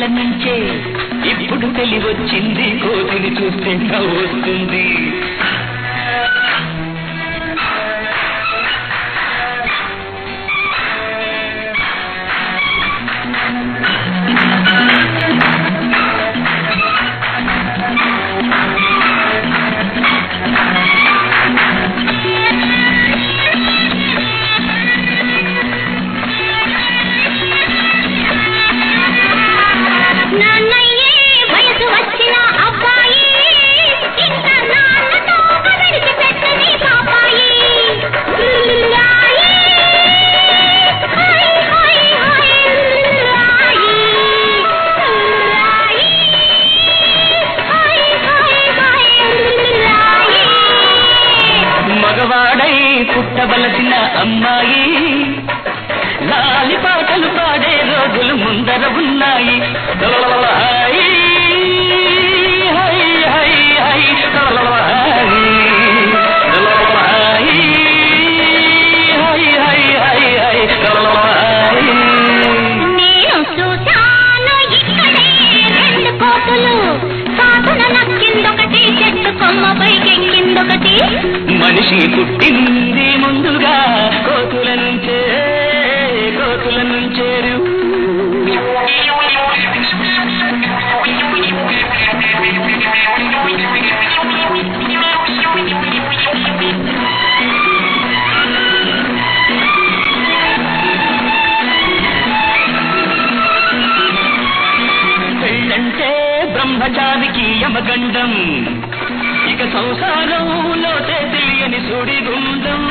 నుంచే ఇప్పుడు తెలివచ్చింది కోతిని చూస్తే వస్తుంది నాన్నయ్యే వయసు వచ్చిన అబ్బాయి ఇంకా నాన్నతో విడిచిపెట్టని పాపాయి రాయి, హాయ్, హాయ్, హాయ్, రాయి, రాయి, హాయ్, హాయ్, హాయ్, రాయి. మగవాడై పుట్టవలసిన అమ్మాయి లాలి పాటలు పాడే రోజులు ముందర ఉన్నాయి హై, హై, హై, హై, హై, హై, హై, హై, హై, హై. నేను చూశాను ఇక్కడే రెండు కోతులు సాధన నక్కిందొకటి చెట్టు కొమ్మ పైకెక్కిందొకటి మనిషి పుట్టింది ముందుగా కోతుల నుంచే కోతుల నుంచేరు పెళ్ళంటే బ్రహ్మచారికి యమగండం ఇక సంసారంలోతే తెలియని సుడిగుండం